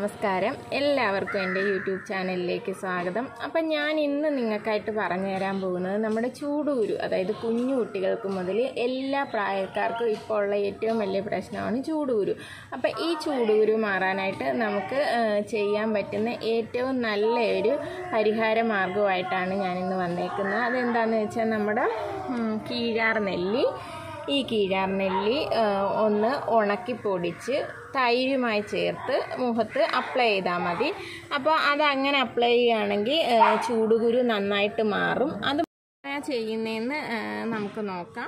നമസ്കാരം എല്ലാവർക്കും എൻ്റെ യൂട്യൂബ് ചാനലിലേക്ക് സ്വാഗതം അപ്പം ഞാൻ ഇന്ന് നിങ്ങൾക്കായിട്ട് പറഞ്ഞു തരാൻ പോകുന്നത് നമ്മുടെ ചൂടുകുരു അതായത് കുഞ്ഞു കുട്ടികൾക്ക് മുതൽ എല്ലാ പ്രായക്കാർക്കും ഇപ്പോൾ ഉള്ള ഏറ്റവും വലിയ പ്രശ്നമാണ് ചൂടുകുരു അപ്പം ഈ ചൂടുകുരു മാറാനായിട്ട് നമുക്ക് ആ, ചെയ്യാൻ പറ്റുന്ന ഏറ്റവും നല്ല ഒരു പരിഹാര മാർഗമായിട്ടാണ് ഞാനിന്ന് വന്നേക്കുന്നത് അതെന്താണെന്ന് വെച്ചാൽ നമ്മുടെ ഉം, കീഴാർ നെല്ലി ഈ കീഴാർ നെല്ലി ആ, ഒന്ന് ഉണക്കി പൊടിച്ച് തൈരുമായി ചേർത്ത് മുഖത്ത് അപ്ലൈ ചെയ്താൽ മതി അപ്പോൾ അത് അങ്ങനെ അപ്ലൈ ചെയ്യുകയാണെങ്കിൽ ആ, ചൂടുകുരു നന്നായിട്ട് മാറും അത് എങ്ങനെയാ ചെയ്യുന്നതെന്ന് ആ, നമുക്ക് നോക്കാം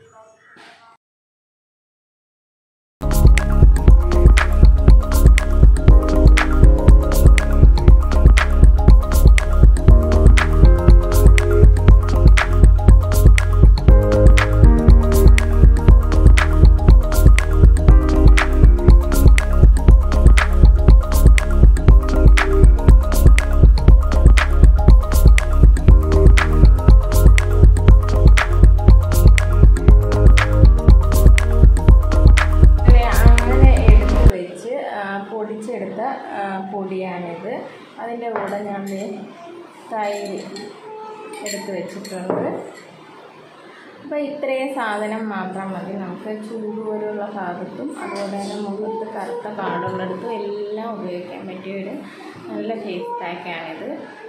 അതെ, അങ്ങനെ എടുത്ത് വെച്ച് ആ, പൊടിച്ചെടുത്ത ആ, പൊടിയാണിത് അതിൻ്റെ കൂടെ ഞാൻ ദേ തൈര് എടുത്ത് വെച്ചിട്ടുണ്ട് അപ്പോൾ ഇത്രയും സാധനം മാത്രം മതി നമുക്ക് ചൂട് പോലുള്ള ഭാഗത്തും അതുപോലെ തന്നെ മുഖത്ത് കറുത്ത പാടുള്ളിടത്തും എല്ലാം ഉപയോഗിക്കാൻ പറ്റിയ ഒരു നല്ല ഫേസ് പാക്കാണിത്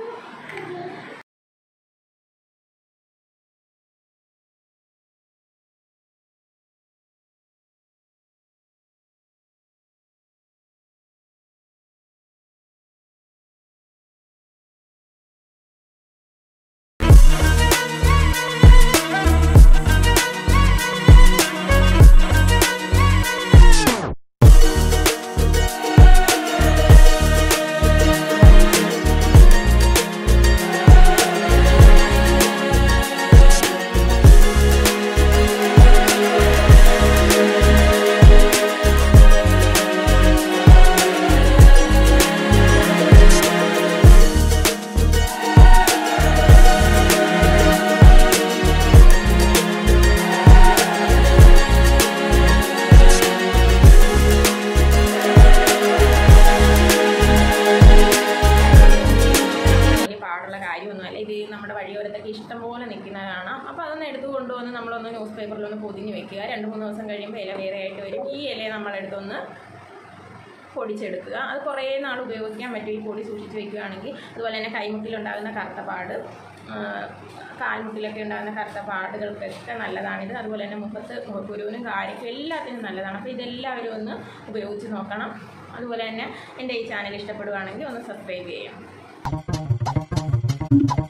വലിയ പാടുള്ള കാര്യമൊന്നുമല്ല ഇത് നമ്മുടെ വഴിയോരത്തൊക്കെ ഇഷ്ടം പോലെ നിൽക്കുന്നത് കാണാം അപ്പോൾ അതൊന്ന് എടുത്ത് കൊണ്ടുവന്ന് നമ്മളൊന്ന് ന്യൂസ് പേപ്പറിലൊന്ന് പൊതിഞ്ഞ് വെക്കുക രണ്ട് മൂന്ന് ദിവസം കഴിയുമ്പോൾ ഇല വേറെ ആയിട്ട് വരും ഈ ഇലയെ നമ്മളെടുത്തൊന്ന് പൊടിച്ചെടുക്കുക അത് കുറേ നാൾ ഉപയോഗിക്കാൻ പറ്റും ഈ പൊടി സൂക്ഷിച്ച് വെക്കുകയാണെങ്കിൽ അതുപോലെ തന്നെ കൈമുട്ടിലുണ്ടാകുന്ന കറുത്ത പാട് ആ, കാൽമുട്ടിലൊക്കെ ഉണ്ടാകുന്ന കറുത്ത പാടുകൾക്കൊക്കെ നല്ലതാണിത് അതുപോലെ തന്നെ മുഖത്ത് മുഖക്കുരുവിനും കാര്യക്കും എല്ലാത്തിനും നല്ലതാണ് അപ്പോൾ ഇതെല്ലാവരും ഒന്ന് ഉപയോഗിച്ച് നോക്കണം അതുപോലെ തന്നെ എൻ്റെ ഈ ചാനൽ ഇഷ്ടപ്പെടുകയാണെങ്കിൽ ഒന്ന് സബ്സ്ക്രൈബ് ചെയ്യണം